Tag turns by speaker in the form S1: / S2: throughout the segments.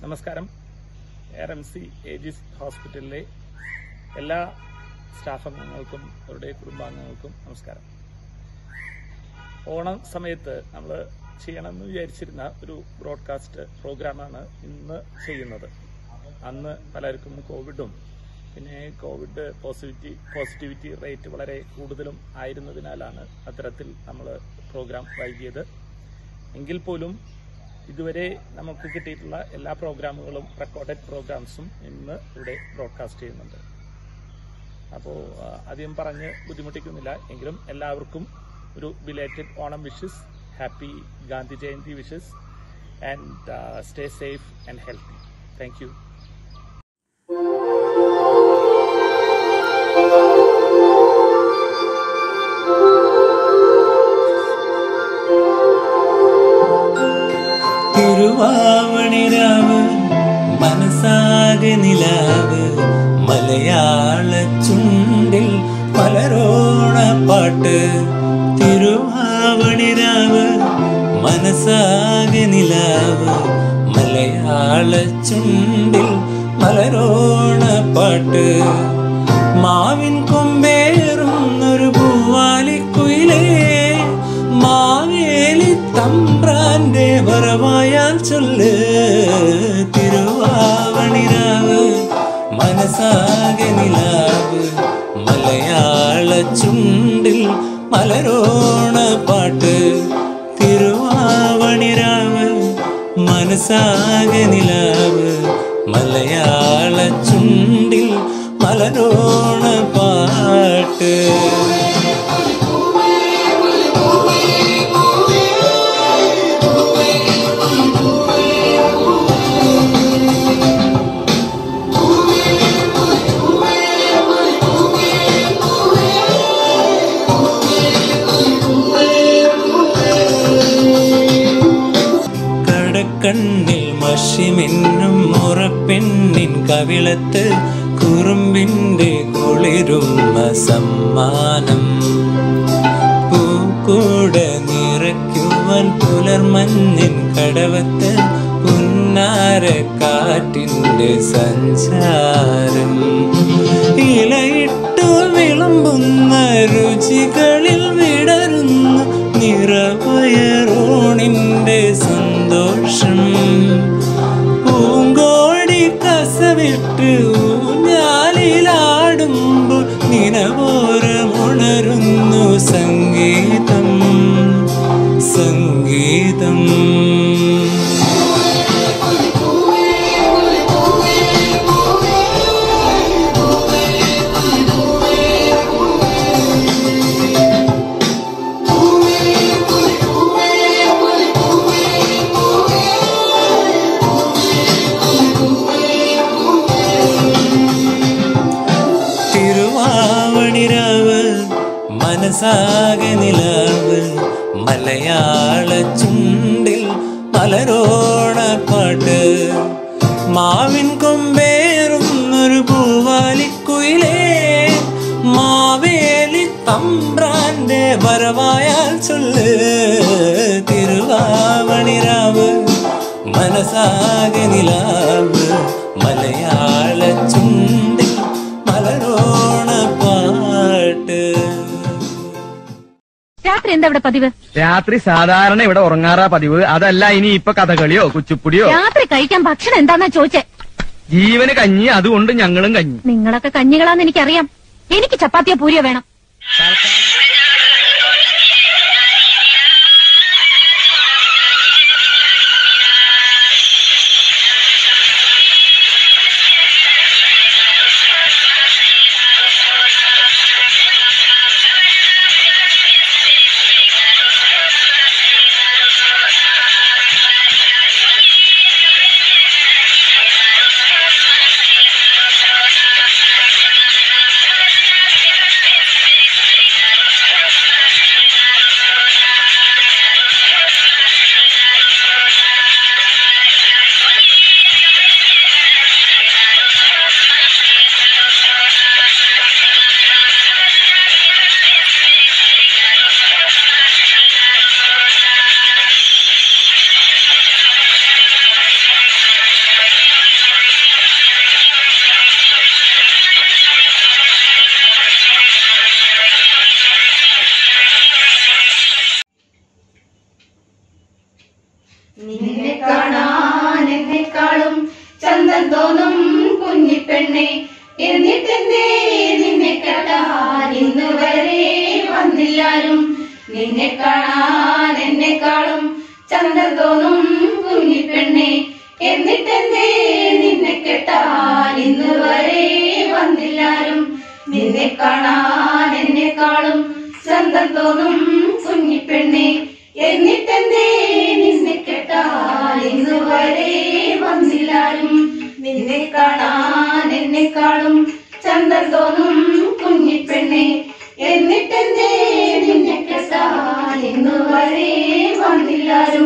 S1: നമസ്കാരം air M C Ageas ഹോസ്പിറ്റലിലെ എല്ലാ സ്റ്റാഫ് അംഗങ്ങൾക്കും അവരുടെ കുടുംബാംഗങ്ങൾക്കും നമസ്കാരം ഓണം സമയത്ത് നമ്മൾ ചെയ്യണമെന്ന് വിചാരിച്ചിരുന്ന ഒരു ബ്രോഡ്കാസ്റ്റ് പ്രോഗ്രാമാണ് ഇന്ന് ചെയ്യുന്നത് അന്ന് പലർക്കും കോവിഡും പിന്നെ കോവിഡ് പോസിറ്റിവിറ്റി പോസിറ്റിവിറ്റി റേറ്റ് വളരെ കൂടുതലും ആയിരുന്നതിനാലാണ് അത്തരത്തിൽ നമ്മൾ പ്രോഗ്രാം വൈകിയത് എങ്കിൽ പോലും ഇതുവരെ നമുക്ക് കിട്ടിയിട്ടുള്ള എല്ലാ പ്രോഗ്രാമുകളും റെക്കോർഡഡ് പ്രോഗ്രാംസും ഇന്ന് ഇവിടെ ബ്രോഡ്കാസ്റ്റ് ചെയ്യുന്നുണ്ട് അപ്പോൾ അധികം പറഞ്ഞ് ബുദ്ധിമുട്ടിക്കുന്നില്ല എങ്കിലും എല്ലാവർക്കും ഒരു belated Onam wishes happy Gandhi Jayanti wishes and stay safe and healthy thank you
S2: തിരുവാവണിരാവ് മനസ്സാകെ നിലാവ് മലയാള ചുണ്ടിൽ പലരോണ പാട്ട് തിരുവാവണിരാവ് മനസ്സാകെ നിലാവ് മലയാള ചുണ്ടിൽ മലരോണ പാട്ട് മാവിൻ കൊമ്പേറുന്നൊരു പൂവാലിക്കുയിലേ മാവേലി തമ്പ്രാന്റെ വരവായാൽ ചൊല്ല് തിരുവാവണിരാവ് മനസ്സാകെ നിലാവ് മലയാള ചുണ്ടിൽ മലരോണ പാട്ട് തിരുവാവണിരാവ് മനസ്സാകെ നിലാവ് മലയാള ചുണ്ടിൽ മലരോണ പാട്ട് കടക്കണ്ണിൽ മഷിമിന്നും മുറപ്പെണ്ണിൻ കവിളത്ത് കുറുമ്പിന്റെ കുളിരുമ്മ സമ്മാനം പൂക്കൂട നിറയ്ക്കുവാൻ പുലർമഞ്ഞിൻ കടവത്ത് പുന്നാര കാറ്റിന്റെ സഞ്ചാരം ഇലയിട്ടു വിളമ്പുന്ന രുചികളിൽ വിടരുന്ന നിറവയറോണിന്റെ സന്തോഷം പൂങ്കോടി കസവിട്ട് ഊഞ്ഞാലിലാടുമ്പോൾ നിനവോരമുണരുന്നു സംഗീതം സംഗീതം തിരുവാവണിരാവ് മനസ്സാകെ നിലാവ് മലയാള ചുണ്ടിൽ മലരോണ പാട്ട് മാവിൻ കൊമ്പേറും ഒരു പൂവാലിക്കുയിലേ മാവേലി തമ്പ്രാന്റെ വരവായാൽ ചൊല്ല് തിരുവാവണിരാവ് മനസ്സാകെ നിലാവ് മലയാള ചുണ്ടിൽ മലരോണ പാട്ട്
S3: രാത്രി എന്താ ഇവിടെ പതിവ്
S4: രാത്രി സാധാരണ ഇവിടെ ഉറങ്ങാറാ പതിവ് അതല്ല ഇനി ഇപ്പൊ കഥകളിയോ കുച്ചിപ്പുടിയോ
S3: രാത്രി കഴിക്കാൻ ഭക്ഷണം എന്താന്നാ ചോദിച്ചേ
S4: ജീവന് കഞ്ഞി അതുകൊണ്ട് ഞങ്ങളും കഞ്ഞി
S3: നിങ്ങളൊക്കെ കഞ്ഞികളാന്ന് എനിക്കറിയാം എനിക്ക് ചപ്പാത്തിയോ പൂരിയോ വേണം
S5: നിന്നെ കാണാൻ എന്നെക്കാളും ചന്തം തോന്നും കുഞ്ഞിപ്പെണ്ണെ എന്നിട്ടെന്തേ നിന്നെ കേട്ടാൻ ഇന്ന് വരെ വന്നില്ലാരും നിന്നെ കാണാൻ എന്നെക്കാളും ചന്തം തോന്നും കുഞ്ഞിപ്പെണ്ണെ എന്നിട്ടെന്തേ നിന്നെ കേട്ടാൻ ഇന്ന് വരെ വന്നില്ലാരും നിന്നെ കാണാൻ എന്നെക്കാളും ചന്തം തോന്നും കുഞ്ഞിപ്പെണ്ണെ എന്നിട്ടെന്തേ നിന്നെ കേട്ടാൽ ഇന്ന് വരെ വന്നില്ലാരും നിന്നെ കാണാൻ എന്നെക്കാളും ചന്തം തോന്നും കുഞ്ഞിപ്പെണ്ണെ എന്നിട്ടെന്തേ നിന്നെ കേട്ടാൽ ഇന്ന് വരെ വന്നില്ലാരും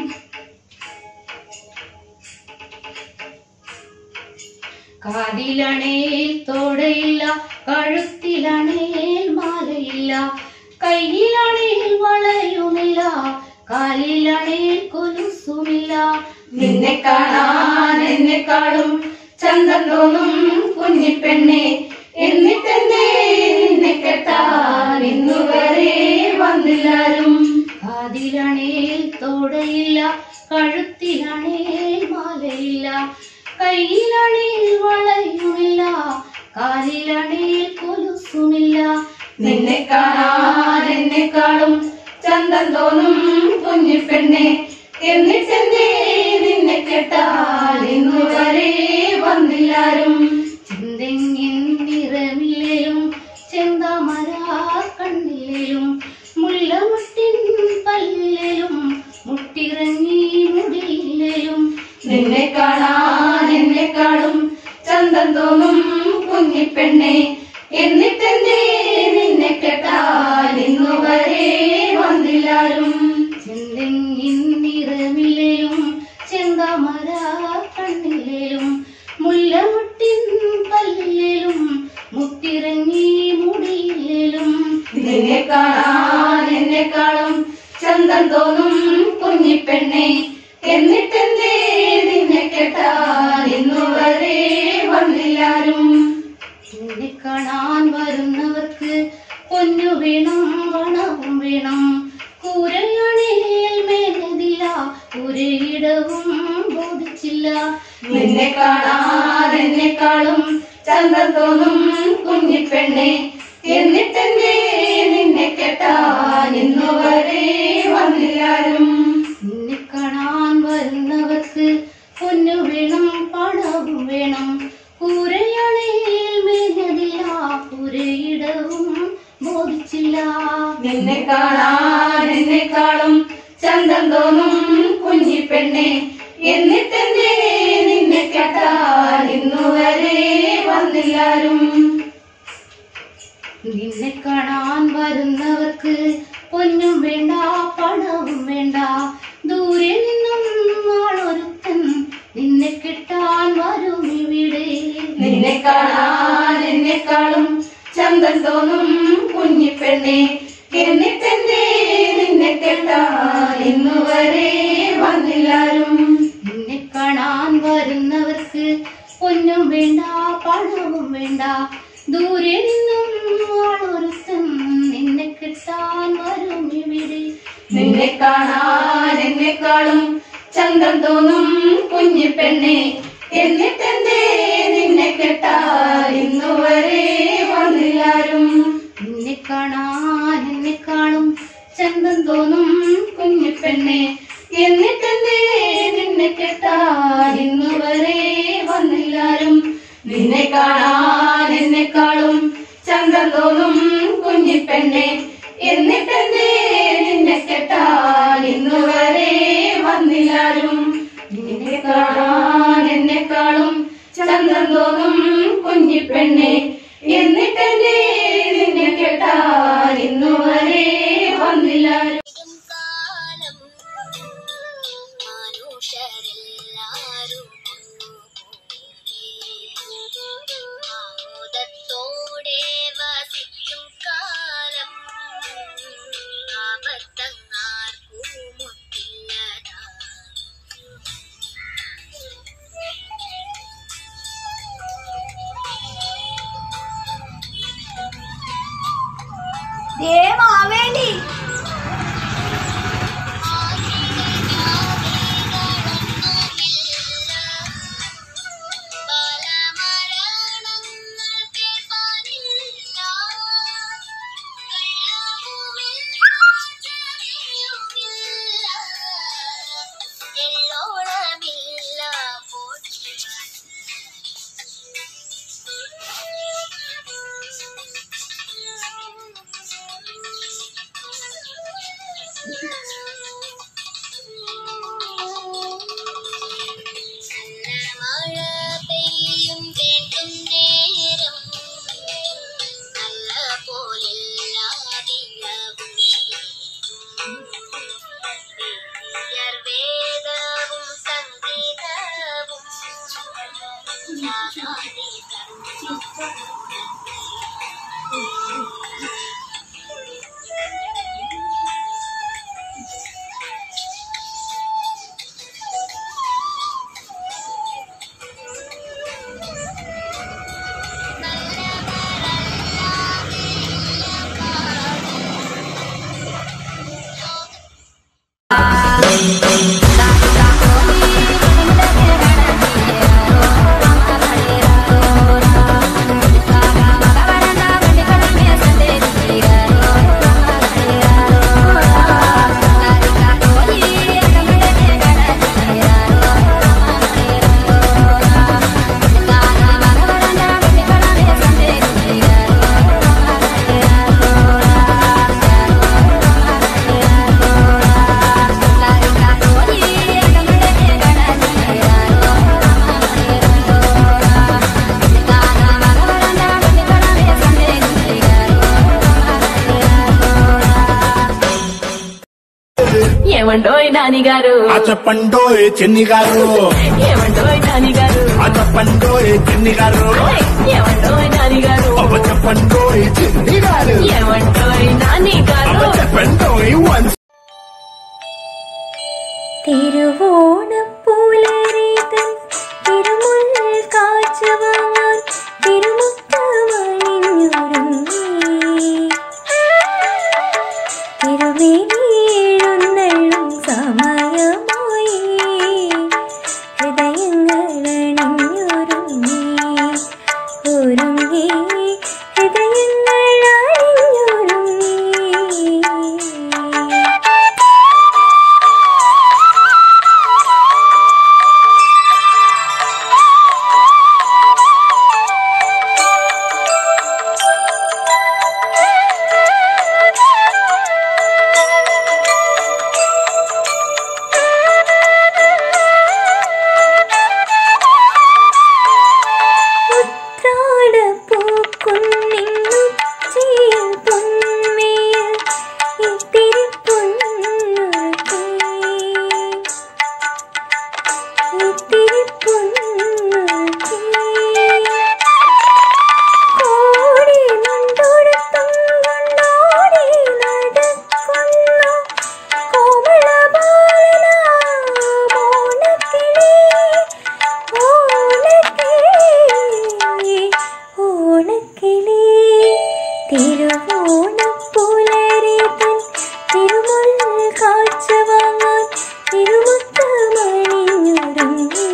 S5: കാതിലണേൽ തോടയില്ല കഴുത്തിലണേൽ മാലയില്ല കയ്യിലണേൽ വളയുമില്ല കാലിലണേൽ കൊലുസുമില്ല നിന്നെ കാണാൻ എന്നെക്കാളും ചന്തം തോന്നും കുഞ്ഞിപ്പെണ്ണെ എന്നിട്ടെന്തേ നിന്നെ കേട്ടാൻ ഇന്നു വരെ വന്നില്ലാരും കാതിലണേൽ തോടയില്ല കഴുത്തിലണേൽ മാലയില്ല കയ്യിലണേൽ വളയുമില്ല കാലിലണേൽ കൊലുസുമില്ല നിന്നെ കാണാൻ എന്നെക്കാളും ചന്തം തോന്നും കുഞ്ഞിപ്പെണ്ണെ എന്നിട്ടെന്തേ നിന്നെ കേട്ടാൽ ഇന്നു വരെ വന്നില്ലാരും ചിന്തെങ്ങിൻ നിറമില്ലേലും ചെന്താമര കണ്ണിലേലും മുല്ലമുട്ടിൻ പല്ലിലേലും മുട്ടിറങ്ങി മുടിയിലേലും നിന്നെ കാണാൻ എന്നെക്കാളും ചന്തം തോന്നും കുഞ്ഞിപ്പെണ്ണെ എന്നിട്ടെന്തേ നിന്നെ കേട്ടാൽ ഇന്നു വരെ വന്നില്ലാരും ചെന്തെങ്ങിൻ നിറമില്ലേലും ചെന്താമര കണ്ണിലേലും മുല്ലമുട്ടിൻ പല്ലിലേലും മുത്തിറങ്ങി മുടിയിലേലും നിന്നെ കാണാൻ എന്നെക്കാളും ചന്തം തോന്നും കുഞ്ഞിപ്പെണ്ണെ എന്നിട്ടെന്തേ നിന്നെ കേട്ടാൽ ഇന്നു വരെ വന്നില്ലാരും നിന്നെ കാണാൻ വരുന്നവർക്ക് പൊന്നു വേണം പണവും വേണം കൂരയണേൽ മേലതില്ല ഒരിടവും ബോധിച്ചില്ല നിന്നെ കാണാൻ എന്നെക്കാളും ചന്തം തോന്നും കുഞ്ഞിപ്പെണ്ണെ എന്നിട്ടെന്തേ നിന്നെ കേട്ടാൻ ഇന്നു വരെ വന്നില്ലാരും നിന്നെ കാണാൻ വരുന്നവർക്ക് പൊന്നു വേണം പണവും വേണം കൂരയണേൽ മേലതില്ല പുരയിടവും ബോധിച്ചില്ല നിന്നെ കാണാൻ എന്നെക്കാളും ചന്തം തോന്നും കുഞ്ഞിപ്പെണ്ണെ എന്നിട്ടെന്തേ നിന്നെ കേട്ടാൽ ഇന്നു വരെ വന്നില്ലാരും നിന്നെ കാണാൻ വരുന്നവർക്ക് പൊന്നും വേണ്ട പണവും വേണ്ട ദൂരെ നിന്നും ആളൊരുത്തൻ നിന്നെ കിട്ടാൻ വരും ഇവിടെ നിന്നെ കാണാൻ എന്നെക്കാളും ചന്തം തോന്നും കുഞ്ഞിപ്പെണ്ണെ എന്നിട്ടെന്തേ നിന്നെ കേട്ടാൽ ഇന്നു വരെ വന്നില്ലാരും നിന്നെ കാണാൻ വരുന്നവർക്ക് പൊന്നും വേണ്ട പണവും വേണ്ട ദൂരെ നിന്നും ആളൊരുത്തൻ നിന്നെ കിട്ടാൻ വരും ഇവിടെ നിന്നെ കാണാൻ എന്നെക്കാളും ചന്തം തോന്നും കുഞ്ഞിപ്പെണ്ണെ എന്നിട്ടെന്തേ നിന്നെ കേട്ടാൽ ഇന്നു വരെ വന്നില്ലാരും നിന്നെ കാണാൻ എന്നെക്കാളും ചന്തം തോന്നും കുഞ്ഞിപ്പെണ്ണെ എന്നിട്ടെന്തേ നിന്നെ കേട്ടാൽ ഇന്നു വരെ വന്നില്ലാരും നിന്നെ കാണാൻ എന്നെക്കാളും ചന്തം തോന്നും കുഞ്ഞിപ്പെണ്ണെ എന്നിട്ടെന്തേ നിന്നെ കേട്ടാൽ ഇന്നു വരെ വന്നില്ലാരും നിന്നെ കാണാൻ എന്നെക്കാളും ചന്തം തോന്നും കുഞ്ഞിപ്പെണ്ണെ എന്നിട്ടെന്തേ നിന്നെ കേട്ടാൽ ഇന്നു വരെ വന്നില്ലാരും
S6: കാലം മനുഷ്യരെല്ലാരും ആമോദത്തോടെ വസിക്കും കാലം ആപത്തങ്ങാർക്കും മുട്ടില്ലതാ
S7: నానిగారు
S8: ఆ చెప్పండోయ్ చెన్ని గారు
S7: ఏమండోయ్ నానిగారు
S8: ఆ చెప్పండోయ్ చెన్ని గారు
S7: ఏమండోయ్ నానిగారు
S8: అవ్వ చెప్పండోయ్ చెన్ని గారు
S7: ఏమండోయ్ నానిగారు
S8: అవ్వ చెప్పండోయ్ వన్స్
S9: തിരുവോണപ്പൂലരീതൻ തിരുമുൽ കാഴ്ചവാങ്ങാൻ തിരുമുത്തമണിഞ്ഞൊരുങ്ങി തിരുവേണിയെഴുന്നള്ളും സമയമായി ഹൃദയങ്ങൾ അണിഞ്ഞൊരുങ്ങി ഒരുങ്ങി ഹൃദയങ്ങൾ അണിഞ്ഞൊരുങ്ങി ഉത്രാടപ്പൂക്കുന്നിന്നുച്ചയിൽ പൊന്മേൽ ഇത്തിരി പൊന്നുരുക്കി. ഇത്തിരി പൊന്നുരുക്കി. കോടി നന്ദോടത്തം കൊണ്ടോടി നടക്കുന്ന കോമളബാലനാമോണക്കിളി, ഓണക്കിളി, ഓണക്കിളി. തിരുവോണപ്പുലരിതൻ തിരുമുൽ കാഴ്ച വാങ്ങാൻ തിരുമുത്തമണിഞ്ഞൊരുങ്ങി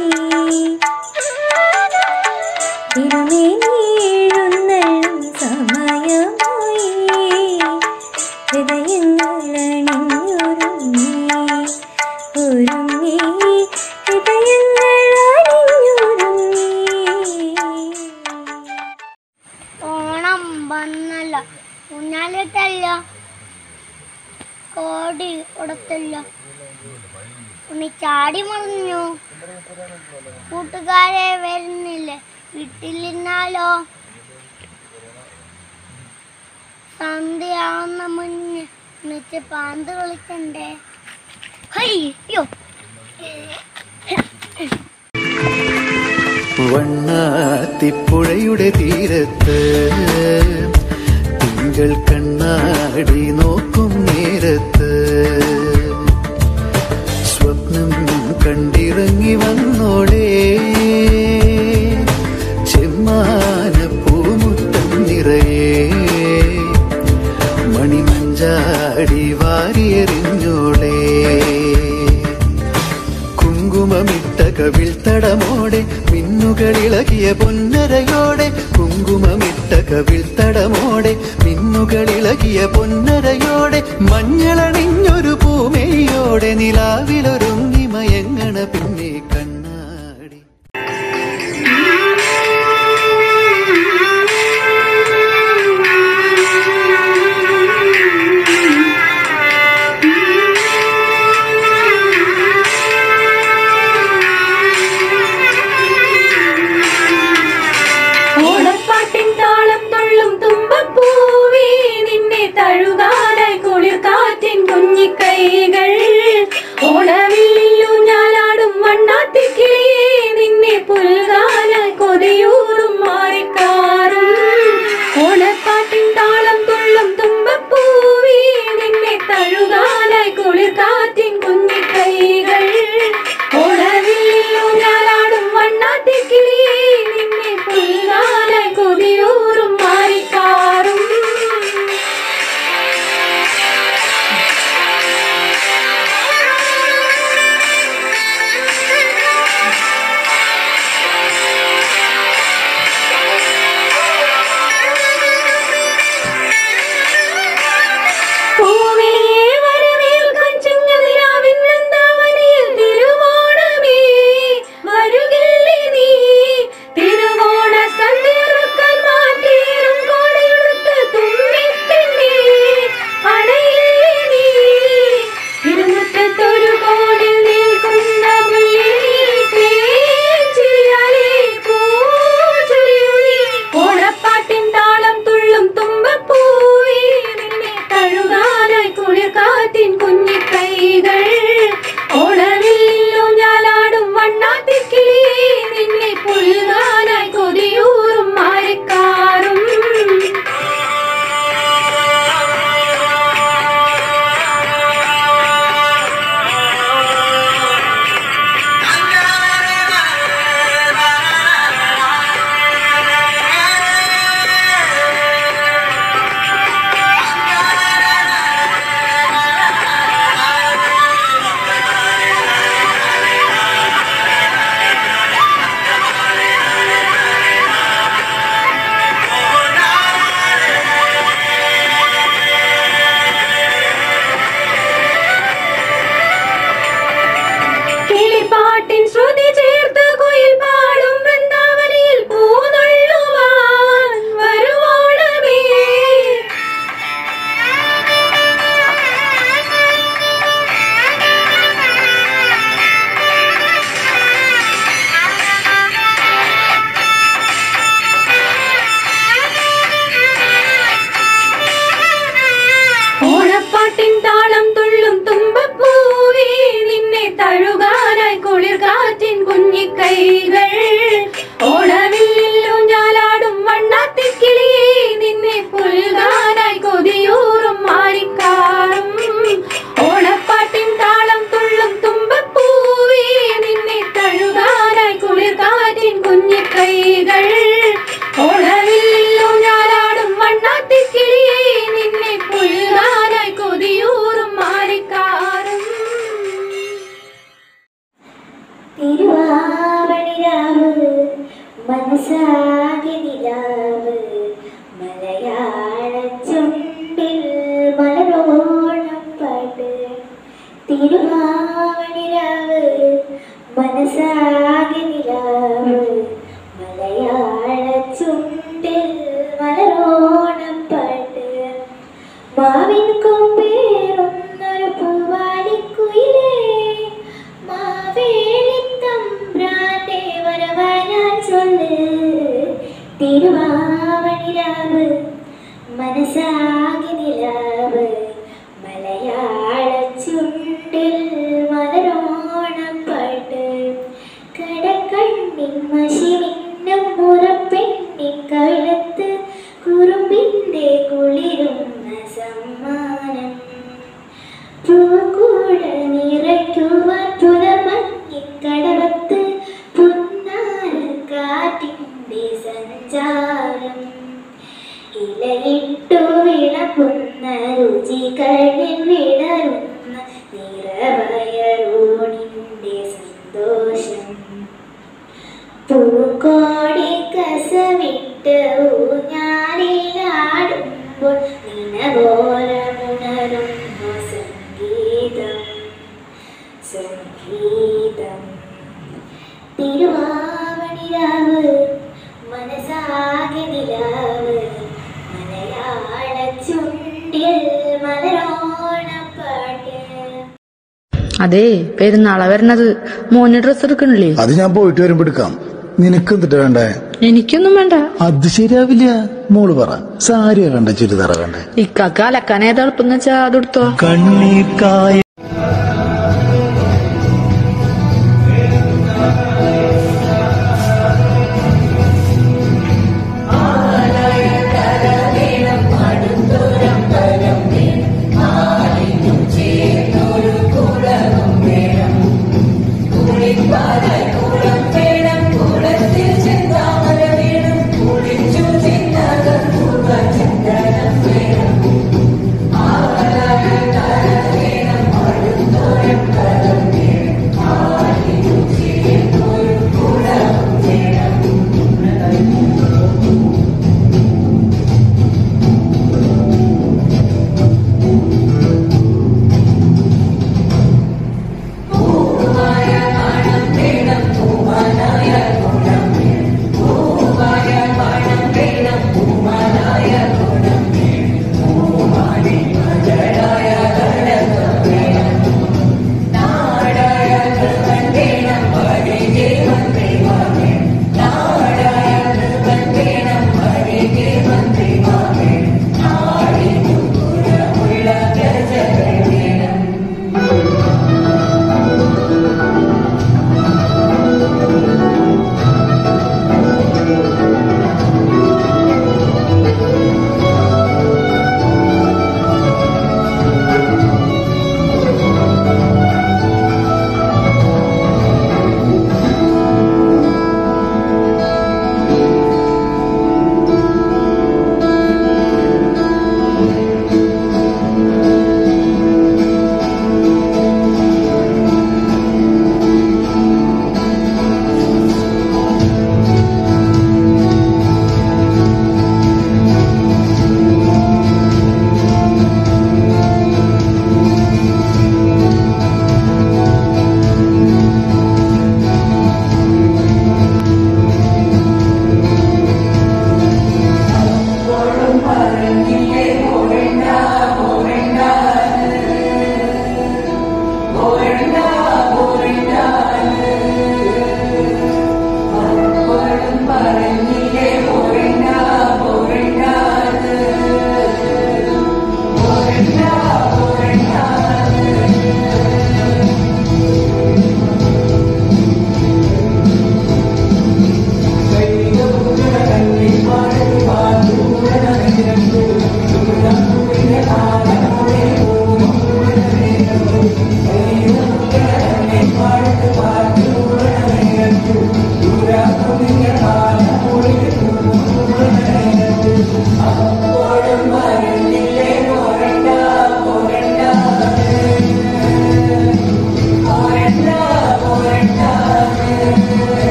S9: തിരുമേനിയെഴുന്നള്ളും സമയമായി ഹൃദയങ്ങൾ അണിഞ്ഞൊരുങ്ങി ഒരുങ്ങി ഹൃദയങ്ങൾ അണിഞ്ഞൊരുങ്ങി
S6: ഓണം വന്നല്ലോ ഊഞ്ഞാലിട്ടല്ലോ കോടി കൊടുത്തല്ലോ ഉണ്ണി ചാടി മറിഞ്ഞു കൂട്ടുകാരെ വരുന്നില്ലേ വീട്ടിലിരുന്നാലോ സന്ധ്യയാവുന്ന മുന്നേ ഉണ്ണിച്ച് പാന്ത് കളിക്കണ്ടേ അയ്യോ
S10: വണ്ണാത്തിപ്പുഴയുടെ തീരത്ത് തിങ്കൾ കണ്ണാടി നോക്കും നേരത്ത് സ്വപ്നം കണ്ടിറങ്ങി വന്നോളേ ചെമ്മാന പൂമുത്തം നിറയെ മണിമഞ്ചാടി വാരിയെറിഞ്ഞോളേ കുങ്കുമമിട്ട കവിൾ തടമോടെ മിന്നുകളിളകിയ പൊന്നരയോടെ കുങ്കുമമിട്ട കവിൾ തടമോടെ മിന്നുകളിളകിയ പൊന്നരയോടെ മഞ്ഞളണിഞ്ഞൊരു പൂമേയോടെ നിലാവിലൊരുങ്ങി മയങ്ങണ പിന്നെ കണ്ണാടി
S9: ഓണപ്പാട്ടിൻ താളം തുള്ളും തുമ്പപ്പൂവേ നിന്നെ തഴുകാനായി കുളിർ കാറ്റിൻ കുഞ്ഞിക്കൈകൾ ഓണവില്ലു ഞാലാടും വണ്ണാത്തിക്കിളിയേ നിന്നെ പുൽകാനായി കൊതിയൂറും മാറിക്കാറും ഓണപ്പാട്ടിൻ താളം തുള്ളും തുമ്പപ്പൂവേ നിന്നെ തഴുകാനായി കുളിർ കാറ്റിൻ കുഞ്ഞിക്കൈകൾ ഓണവില്ലു ഞാലാടും വണ്ണാത്തിക്കിളിയേ നിന്നെ പുൽകാനായി കൊതിയൂറും മാറിക്കാറും ശ്രുതി ചേർത്ത് കുയിൽ പാടും വൃന്ദാവനിയിൽ പൂനുള്ളുവാൻ വരുവോണമേ ഓണപ്പാട്ടിൻ താളം തുള്ളും തുമ്പപ്പൂവേ നിന്നെ തഴുകാനായി കുളിർ കാറ്റിൻ കുഞ്ഞിക്കൈകൾ ഓണവില്ലൂഞ്ഞാലാടും വണ്ണാത്തിക്കിളിയേ നിന്നെ പുൽകാനായി കൊതിയൂറും മാറിക്കാറും ഓണപ്പാട്ടിൻ താളം തുള്ളും തുമ്പപ്പൂവേ നിന്നെ തഴുകാനായി കുളിർ കാറ്റിൻ കുഞ്ഞിക്കൈകൾ ഓണവില്ലൂഞ്ഞാലാടും വണ്ണാത്തിക്കിളിയേ നിന്നെ പുൽകാനായി കൊതിയൂറും മാറിക്കാറും
S6: തിരുവാവണിരാവ് മനസ്സാകെ നിലാവ് മലയാള ചുണ്ടിൽ മലരോണം പാട്ട് തിരുവാവണിരാവ് മനസ്സാകെ നിലാവ് മലയാള ചുണ്ടിൽ മലരോണം പാട്ട് മാവിൻ കൊമ്പേറുന്നൊരു പൂവാലിക്കുയിലേ മാവേലിത്തമ്പ്രാന്റെ വരവാനാൻ ചൊല്ല് തിരുവാവണിരാവ് മനസ്സാകി നിലാവ് മലയാള ചുണ്ടിൽ മലരോണപ്പാട്ട് കടക്കണ്ണിൻ മഷിമിന്നും മുറപ്പെണ്ണിൻ കഴുത്ത് കുറുമ്പിന്റെ കുളിരുന്ന സമ്മാനം പൂക്കൂട നിറയ്ക്കുവാൻ പുലർമഞ്ഞിൻ കടവത്ത് പുന്നാര കാറ്റിന്റെ സഞ്ചാരം ഇലയിട്ടു വിളക്കുന്ന രുചികളിൽ വിടരുന്ന നിറവയറൂണിന്റെ സന്തോഷം പൂക്കോടി കസവിട്ട് ഊഞ്ഞാലിലാടുമ്പോൾ നിനബോരമുണരുന്നു സംഗീതം സംഗീതം തിരുവാവണിരാവ് മനസ്സാകെ നിലാവ് മലയാള ചുണ്ടിൽ മലരോണപ്പാട്ട്
S11: അതെ പെരുന്നാളാ വരണത് മോന് ഡ്രസ് എടുക്കണില്ലേ
S12: അത് ഞാൻ പോയിട്ട് വരുമ്പോ എടുക്കാം നിനക്ക് എന്തിട്ട് വേണ്ടേ
S11: എനിക്കൊന്നും വേണ്ട
S12: അത് ശരിയാവില്ല മോള് പറ സാരിയാ വേണ്ട ചുരിദാറ വേണ്ടേ
S11: ഇക്കാക്ക് അലക്കാൻ ഏതാ എളുപ്പം വെച്ചാ അതെടുത്തോ
S12: കണ്ണീർ കായ
S13: പൂവായ മണം വേണം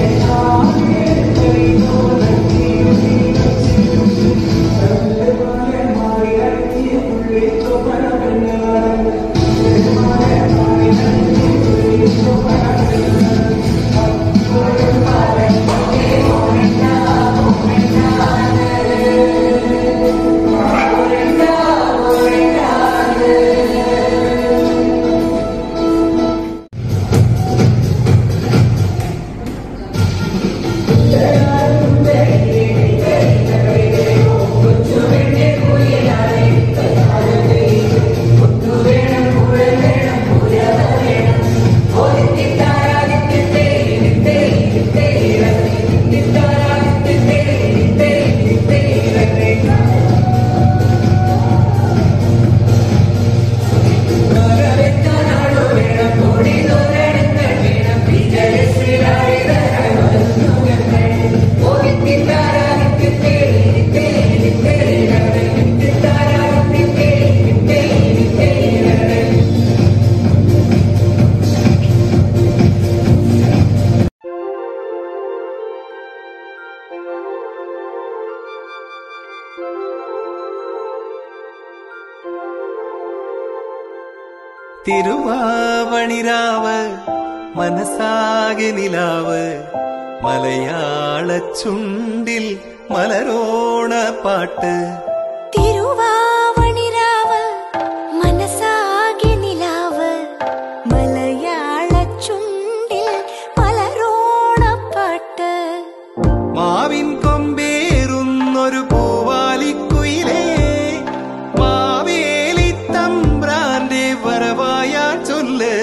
S2: തിരുവാവണിരാവ് മനസ്സാകെ നിലാവ് മലയാള ചുണ്ടിൽ മലരോണ പാട്ട്
S13: തിരുവാവണിരാവ് മനസ്സാകെ നിലാവ് മലയാള ചുണ്ടിൽ മലരോണപ്പാട്ട്
S2: മാവിൻ കൊമ്പേറുന്നൊരു പൂവാലിക്കുയിലേ മാവേലി തമ്പ്രാന്റെ വരവായ ചൊല്ല്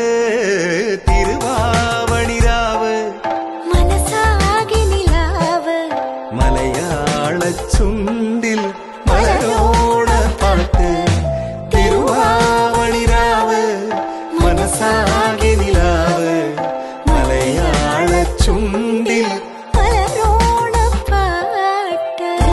S2: തിരുവാവണിരാവ്
S13: മനസ്സാകെ നിലാവ്
S2: മലയാള ചുണ്ടിൽ മലരോണ പാട്ട് തിരുവാവണിരാവ് മനസ്സാകെ നിലാവ് മലയാള ചുണ്ടിൽ